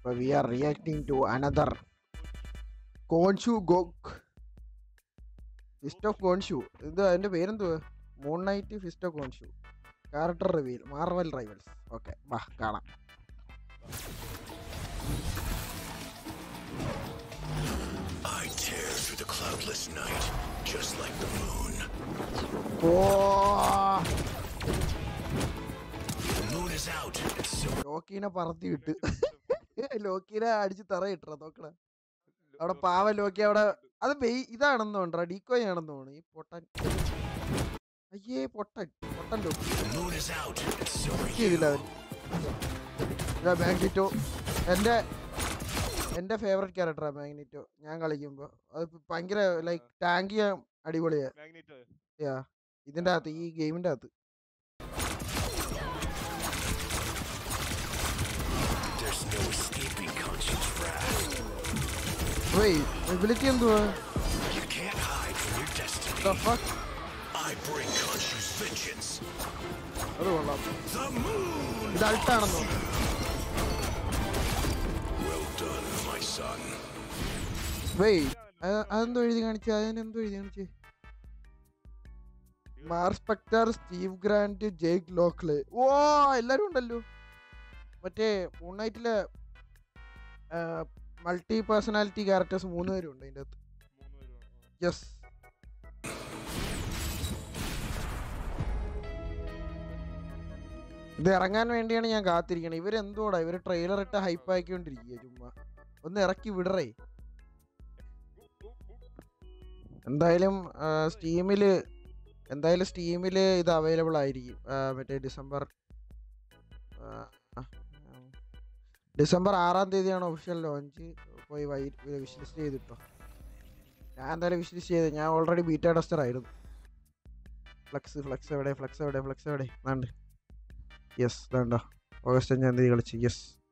അപ്പോൾ we are reacting to another Khonshu ഗോക്ക് fist of Khonshu ഇത് അതിൻ്റെ പേരെന്തുവാ Moon Knight fist of Khonshu character reveal Marvel Rivals okay വാ കാണാം I tear through the cloudless night, just like the moon. Oh The moon is out, and so ലോക്കീനെ പറത്തി വിട്ട് ലോക്കീനെ അടിച്ച് തറ ഇട്ടറ നോക്കണ അവിടെ പാവ ലോക്കി അവിടെ അത് ബെയ് ഇതാണെന്ന് തോന്നണ്ട ഡീക്കോയ് ആണെന്ന് തോന്നുന്നു ഈ പൊട്ടൻ അയ്യേ പൊട്ടൻ പൊട്ടൻ Loki the moon is out, and so are you. ചെയ്തില്ല അവൻ മാഗ്നിറ്റോ എൻ്റെ എൻ്റെ ഫേവറേറ്റ് ക്യാരക്ടറാണ് മാഗ്നിറ്റോ ഞാൻ കളിക്കുമ്പോൾ അത് ഭയങ്കര ലൈക്ക് ടാങ്ക് ചെയ്യാൻ അടിപൊളിയാ മാഗ്നേറ്റ് യാ ഇതിൻ്റെ അകത്ത് ഈ ഗെയിമിൻ്റെ അകത്ത് There's no escaping conscience wrath. വെയ് എബിലിറ്റി എന്തുവാ You can't hide from your destiny. The fuck? I bring conscious vengeance. അത് കൊള്ളാം The moon. ഇത് അൾട്ടാണെന്നോ Well done, my son. വെയ് അതെന്തോ എഴുതി കാണിച്ചേ അതിനെന്തോ എഴുതി കാണിച്ചേ Marc Spector Steve Grant Jake Lockley ഓ എല്ലാരും ഉണ്ടല്ലോ മറ്റേ മൂന്നൈറ്റിലെ മൾട്ടി പേഴ്സണാലിറ്റി ക്യാരക്ടേഴ്സ് മൂന്ന് പേരും ഉണ്ട് അതിൻ്റെ അകത്ത് മൂന്ന് പേരും യെസ് ഇത് ഇറങ്ങാൻ വേണ്ടിയാണ് ഞാൻ കാത്തിരിക്കണത് ഇവരെന്തോടാ ഇവര് ട്രെയിലർ ഇട്ട് ഹൈപ്പ് ആക്കിക്കൊണ്ടിരിക്കുക ചുമ്മാ ഒന്ന് ഇറക്കി വിടറേ എന്തായാലും സ്റ്റീമിൽ എന്തായാലും സ്റ്റീമിൽ ഇത് അവൈലബിൾ ആയിരിക്കും ആ, മറ്റേ ഡിസംബർ ആ, ആ, ഡിസംബർ ആറാം തീയതിയാണ് ഒഫീഷ്യൽ ലോഞ്ച് പോയി വൈ വിഷ് ലിസ്റ്റ് ചെയ്തിട്ടോ ഞാൻ എന്തായാലും വിഷ് ലിസ്റ്റ് ചെയ്ത് ഞാൻ ഓൾറെഡി ബീറ്റ ടെസ്റ്റർ ആയിരുന്നു ഫ്ലക്സ് ഫ്ലക്സ് എവിടെ ഫ്ലക്സ് എവിടെ ഫ്ലക്സ് എവിടെ വേണ്ട യെസ് വേണ്ട ഓഗസ്റ്റ് അഞ്ചാം തീയതി കളിച്ച് യെസ്